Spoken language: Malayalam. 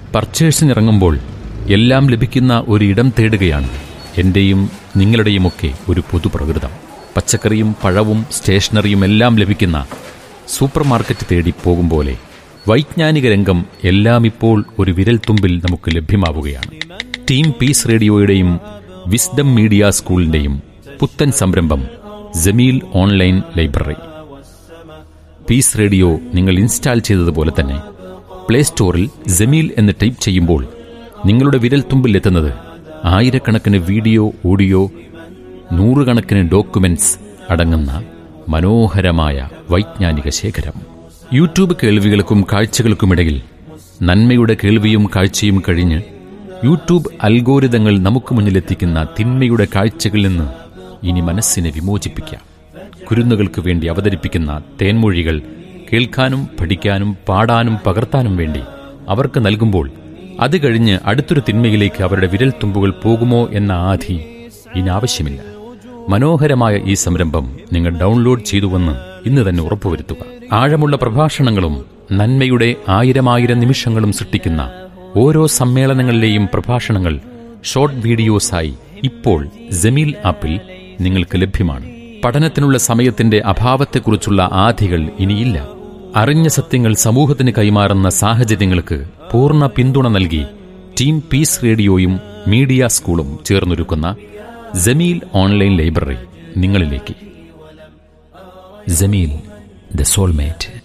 പർച്ചേഴ്സിനിറങ്ങുമ്പോൾ എല്ലാം ലഭിക്കുന്ന ഒരു ഇടം തേടുകയാണ് എന്റെയും നിങ്ങളുടെയുമൊക്കെ ഒരു പൊതുപ്രകൃതം പച്ചക്കറിയും പഴവും സ്റ്റേഷനറിയും എല്ലാം ലഭിക്കുന്ന സൂപ്പർ മാർക്കറ്റ് തേടി പോകും പോലെ വൈജ്ഞാനിക രംഗം എല്ലാം ഇപ്പോൾ ഒരു വിരൽത്തുമ്പിൽ നമുക്ക് ലഭ്യമാവുകയാണ് ടീം പീസ് റേഡിയോയുടെയും വിസ്ഡം മീഡിയ സ്കൂളിന്റെയും പുത്തൻ സംരംഭം Jameel online library Peace Radio നിങ്ങൾ ഇൻസ്റ്റാൾ ചെയ്തതുപോലെ തന്നെ പ്ലേ സ്റ്റോറിൽ ജമീൽ എന്ന് ടൈപ്പ് ചെയ്യുമ്പോൾ നിങ്ങളുടെ വിരൽത്തുമ്പിൽ എത്തുന്നത് ആയിരക്കണക്കിന് വീഡിയോ ഓഡിയോ നൂറുകണക്കിന് ഡോക്യുമെന്റ്സ് അടങ്ങുന്ന മനോഹരമായ വൈജ്ഞാനിക ശേഖരം യൂട്യൂബ് കേൾവികൾക്കും കാഴ്ചകൾക്കുമിടയിൽ നന്മയുടെ കേൾവിയും കാഴ്ചയും കഴിഞ്ഞ് യൂട്യൂബ് അൽഗോരിതങ്ങൾ നമുക്ക് മുന്നിലെത്തിക്കുന്ന തിന്മയുടെ കാഴ്ചകളിൽ നിന്ന് ഇനി മനസ്സിനെ വിമോചിപ്പിക്കാം കുരുന്നുകൾക്ക് വേണ്ടി അവതരിപ്പിക്കുന്ന തേൻമൊഴികൾ കേൾക്കാനും പഠിക്കാനും പാടാനും പകർത്താനും വേണ്ടി അവർക്ക് നൽകുമ്പോൾ അത് കഴിഞ്ഞ് അടുത്തൊരു തിന്മയിലേക്ക് അവരുടെ വിരൽ തുമ്പുകൾ പോകുമോ എന്ന ആധി ഇനി ആവശ്യമില്ല മനോഹരമായ ഈ സംരംഭം നിങ്ങൾ ഡൗൺലോഡ് ചെയ്തുവെന്ന് ഇന്ന് തന്നെ ഉറപ്പുവരുത്തുക ആഴമുള്ള പ്രഭാഷണങ്ങളും നന്മയുടെ ആയിരമായിരം നിമിഷങ്ങളും സൃഷ്ടിക്കുന്ന ഓരോ സമ്മേളനങ്ങളിലെയും പ്രഭാഷണങ്ങൾ ഷോർട്ട് വീഡിയോസായി ഇപ്പോൾ ജമീൽ ആപ്പിൽ നിങ്ങൾക്ക് ലഭ്യമാണ് പഠനത്തിനുള്ള സമയത്തിന്റെ അഭാവത്തെക്കുറിച്ചുള്ള ആധികൾ ഇനിയില്ല അറിഞ്ഞ സത്യങ്ങൾ സമൂഹത്തിന് കൈമാറുന്ന സാഹചര്യങ്ങൾക്ക് പൂർണ്ണ പിന്തുണ നൽകി ടീം പീസ് റേഡിയോയും മീഡിയ സ്കൂളും ചേർന്നൊരുക്കുന്ന ജമീൽ ഓൺലൈൻ ലൈബ്രറി നിങ്ങളിലേക്ക് ജമീൽ ദ സോൾമേറ്റ്